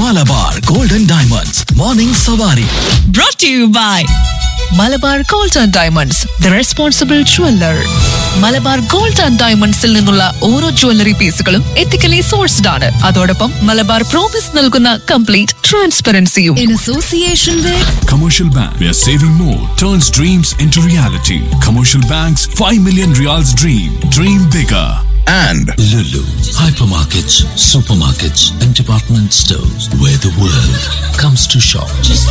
Malabar golden diamonds morning സവാരി brought to you by Malabar gold and diamonds the responsible jeweller Malabar gold and ഡയമണ്ട്സിൽ നിന്നുള്ള ഓരോ jewellery പീസുകളും ethically sourced ആണ് അതോടൊപ്പം മലബാർ പ്രോമിസ് നൽകുന്ന കംപ്ലീറ്റ് ട്രാൻസ്പെറൻസിയും in association Commercial Bank, where saving more turns dreams into reality. Commercial Bank's 5 million reals dream. Dream bigger. and Lulu, hypermarkets, supermarkets, and department stores where the world comes to shop.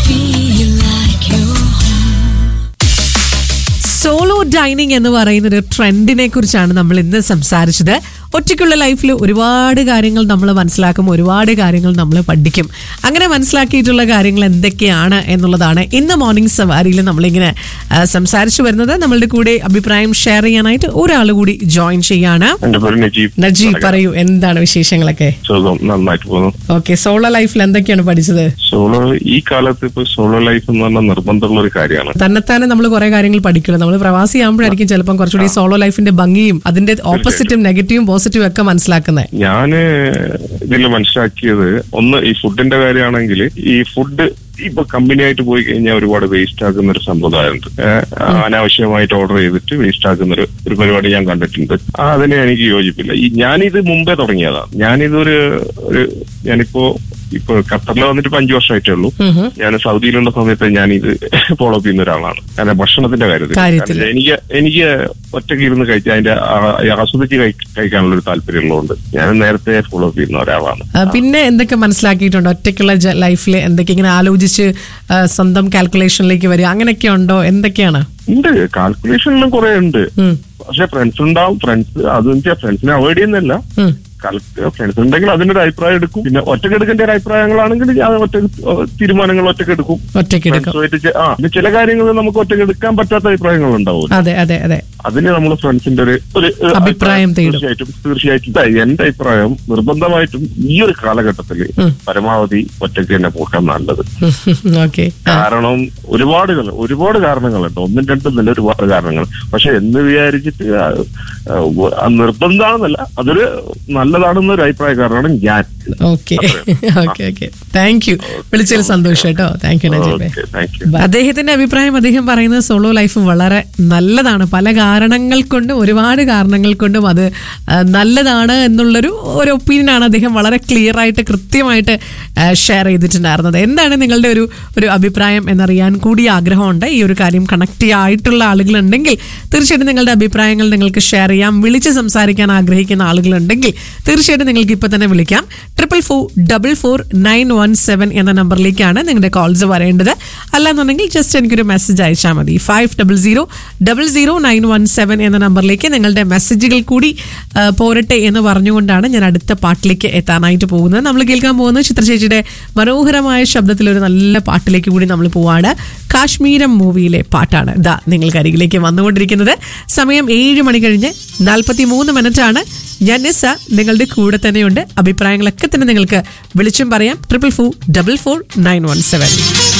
Solo dining എന്ന് പറയുന്ന ഒരു ട്രെൻഡിനെ കുറിച്ചാണ് നമ്മൾ ഇന്ന് സംസാരിച്ചത് ഒറ്റയ്ക്കുള്ള ലൈഫിൽ ഒരുപാട് കാര്യങ്ങൾ നമ്മൾ മനസ്സിലാക്കും ഒരുപാട് കാര്യങ്ങൾ നമ്മൾ പഠിക്കും അങ്ങനെ മനസ്സിലാക്കിയിട്ടുള്ള കാര്യങ്ങൾ എന്തൊക്കെയാണ് എന്നുള്ളതാണ് ഇന്ന് മോർണിംഗ് സവാരിയിൽ നമ്മളിങ്ങനെ ആ, സംസാരിച്ചു വരുന്നത് നമ്മളുടെ കൂടെ അഭിപ്രായം ഷെയർ ചെയ്യാനായിട്ട് ഒരാൾ കൂടി ജോയിൻ ചെയ്യാണ് എന്റെ പേര് നജീബ് നജീബ് പറയൂ എന്താണ് വിശേഷങ്ങളൊക്കെ സുഖം നന്നായിട്ട് പോകുന്നു ഓക്കെ സോളോ ലൈഫിൽ എന്തൊക്കെയാണ് പഠിച്ചത് സോളോ ഈ കാലത്ത് ഇപ്പൊ സോളോ ലൈഫ് എന്ന് പറഞ്ഞാൽ നിർബന്ധമുള്ള ഒരു കാര്യമാണ് തന്നെത്താനെ നമ്മൾ കുറെ കാര്യങ്ങൾ പഠിക്കണം നമ്മൾ പ്രവാസിയാകുമ്പോഴായിരിക്കും ചിലപ്പം കുറച്ചുകൂടി സോളോ ലൈഫിന്റെ ഭംഗിയും അതിന്റെ ഓപ്പോസിറ്റും നെഗറ്റീവും പോസിറ്റീവും ഒക്കെ മനസ്സിലാക്കുന്നത് ഞാന് ഇതിൽ മനസ്സിലാക്കിയത് ഒന്ന് ഈ ഫുഡിന്റെ കാര്യമാണെങ്കിൽ ഈ ഫുഡ് ഇപ്പൊ കമ്പനി ആയിട്ട് പോയി കഴിഞ്ഞാൽ ഒരുപാട് വേസ്റ്റ് ആക്കുന്ന ഒരു സമ്പ്രദായമുണ്ട് ഏഹ് അനാവശ്യമായിട്ട് ഓർഡർ ചെയ്തിട്ട് വേസ്റ്റ് ആക്കുന്ന ഒരു ഒരു പരിപാടി ഞാൻ കണ്ടിട്ടുണ്ട് ആ, അതിന് എനിക്ക് യോജിപ്പില്ല ഈ ഞാനിത് മുമ്പേ തുടങ്ങിയതാണ് ഞാനിതൊരു ഒരു ഞാനിപ്പോ ഇപ്പൊ ഖത്തറിൽ വന്നിട്ട് ഇപ്പൊ അഞ്ചു വർഷമായിട്ടേ ഉള്ളൂ ഞാൻ സൗദിയിലുള്ള സമയത്ത് ഞാൻ ഇത് ഫോളോ ചെയ്യുന്ന ഒരാളാണ് കാരണം ഭക്ഷണത്തിന്റെ കാര്യത്തിൽ കാര്യത്തിൽ. കാരണം എനിക്ക് എനിക്ക് ഒറ്റയ്ക്ക് ഇരുന്ന് കഴിച്ചാൽ അതിന്റെ ആ- ആസ്വദിച്ച് കഴി- കഴിക്കാനുള്ള ഒരു താല്പര്യമുള്ളതുകൊണ്ട് ഞാൻ നേരത്തെ ഫോളോ ചെയ്യുന്ന ഒരാളാണ് ആ, പിന്നെ എന്തൊക്കെ മനസ്സിലാക്കിയിട്ടുണ്ട് ഒറ്റയ്ക്കുള്ള ലൈഫിൽ എന്തൊക്കെ ഇങ്ങനെ ആലോചിച്ച് ആ, സ്വന്തം കാൽക്കുലേഷനിലേക്ക് വരിക അങ്ങനെയൊക്കെ ഉണ്ടോ എന്തൊക്കെയാണ് ഉണ്ട് കാൽക്കുലേഷനിലും കുറെ ഉണ്ട് ഉം. പക്ഷെ ഫ്രണ്ട്സ് ഉണ്ടാവും ഫ്രണ്ട്സ് അത് വെച്ചാൽ ഫ്രണ്ട്സിനെ അവോയ്ഡ് ചെയ്യുന്നില്ല ഉം. ഫ്രണ്ട്സ് ഉണ്ടെങ്കിൽ അതിന്റെ ഒരു അഭിപ്രായം എടുക്കും പിന്നെ ഒറ്റയ്ക്ക് എടുക്കേണ്ട ഒരു അഭിപ്രായങ്ങളാണെങ്കിൽ ഞാൻ ഒറ്റ തീരുമാനങ്ങൾ ഒറ്റയ്ക്ക് എടുക്കും ഒറ്റയ്ക്ക് എടുക്കും ഫ്രണ്ട്സുമായിട്ട് ചെ- ആ പിന്നെ ചില കാര്യങ്ങൾ നമുക്ക് ഒറ്റയ്ക്ക് എടുക്കാൻ പറ്റാത്ത അഭിപ്രായങ്ങൾ ഉണ്ടാവും അതെ അതെ അതെ അതിന് നമ്മൾ ഫ്രണ്ട്സിന്റെ ഒരു ഒരു ഒരു അഭിപ്രായം തേടും. തീർച്ചയായിട്ടും തീർച്ചയായിട്ടും ഇതാ, എന്റെ അഭിപ്രായം നിർബന്ധമായിട്ടും ഈ ഒരു കാലഘട്ടത്തിൽ പരമാവധി ഒറ്റയ്ക്ക് തന്നെ പോക്കാൻ നല്ലത് ഓക്കെ കാരണം ഒരുപാട് കൾ- ഒരുപാട് കാരണങ്ങളുണ്ട് ഒന്നും രണ്ടും തന്നെ ഒരുപാട് കാരണങ്ങൾ പക്ഷെ എന്ന് വിചാരിച്ചിട്ട് ആ, ആ, നിർബന്ധമാണെന്നല്ല അതൊരു നല്ലതാണെന്നൊരു അഭിപ്രായക്കാരനാണ് ഞാൻ okay okay okay thank you വിളിച്ചതിൽ സന്തോഷം കേട്ടോ താങ്ക് യു നജീബേ ഓക്കെ താങ്ക് യു അദ്ദേഹത്തിന്റെ അഭിപ്രായം അദ്ദേഹം പറയുന്നത് സോളോ ലൈഫ് വളരെ നല്ലതാണ് പല കാരണങ്ങൾ കൊണ്ടും ഒരുപാട് കാരണങ്ങൾ കൊണ്ടും അത് ആ, നല്ലതാണ് എന്നുള്ളൊരു ഒരു ഒപ്പീനിയനാണ് അദ്ദേഹം വളരെ ക്ലിയർ ആയിട്ട് കൃത്യമായിട്ട് ഷെയർ ചെയ്തിട്ടുണ്ടായിരുന്നത് എന്താണ് നിങ്ങളുടെ ഒരു ഒരു അഭിപ്രായം എന്നറിയാൻ കൂടി ആഗ്രഹമുണ്ട് ഈ ഒരു കാര്യം കണക്ട് ആയിട്ടുള്ള ആളുകളുണ്ടെങ്കിൽ തീർച്ചയായിട്ടും നിങ്ങളുടെ അഭിപ്രായങ്ങൾ നിങ്ങൾക്ക് ഷെയർ ചെയ്യാം വിളിച്ച് സംസാരിക്കാൻ ആഗ്രഹിക്കുന്ന ആളുകളുണ്ടെങ്കിൽ തീർച്ചയായിട്ടും നിങ്ങൾക്ക് ഇപ്പൊ തന്നെ വിളിക്കാം triple four double four nine one seven എന്ന നമ്പറിലേക്കാണ് നിങ്ങളുടെ കോൾസ് വരേണ്ടത് അല്ലാന്നുണ്ടെങ്കിൽ ജസ്റ്റ് എനിക്കൊരു മെസ്സേജ് അയച്ചാൽ മതി five double zero double zero nine one seven എന്ന നമ്പറിലേക്ക് നിങ്ങളുടെ മെസ്സേജുകൾ കൂടി ആ, പോരട്ടെ എന്ന് പറഞ്ഞുകൊണ്ടാണ് ഞാൻ അടുത്ത പാട്ടിലേക്ക് എത്താനായിട്ട് പോകുന്നത് നമ്മൾ കേൾക്കാൻ പോകുന്നത് ചിത്രചേച്ചിയുടെ മനോഹരമായ ശബ്ദത്തിൽ ഒരു നല്ല പാട്ടിലേക്ക് കൂടി നമ്മൾ പോവാണ് കാശ്മീരം മൂവിയിലെ പാട്ടാണ് ദാ നിങ്ങൾക്ക് അരികിലേക്ക് വന്നുകൊണ്ടിരിക്കുന്നത് സമയം ഏഴ് മണി കഴിഞ്ഞ് നാൽപ്പത്തി മൂന്ന് മിനിറ്റ് ആണ് ഞാൻ നിസ നിങ്ങളുടെ കൂടെ തന്നെയുണ്ട് അഭിപ്രായങ്ങളൊക്കെ തന്നെ നിങ്ങൾക്ക് വിളിച്ചും പറയാം triple four double four nine one seven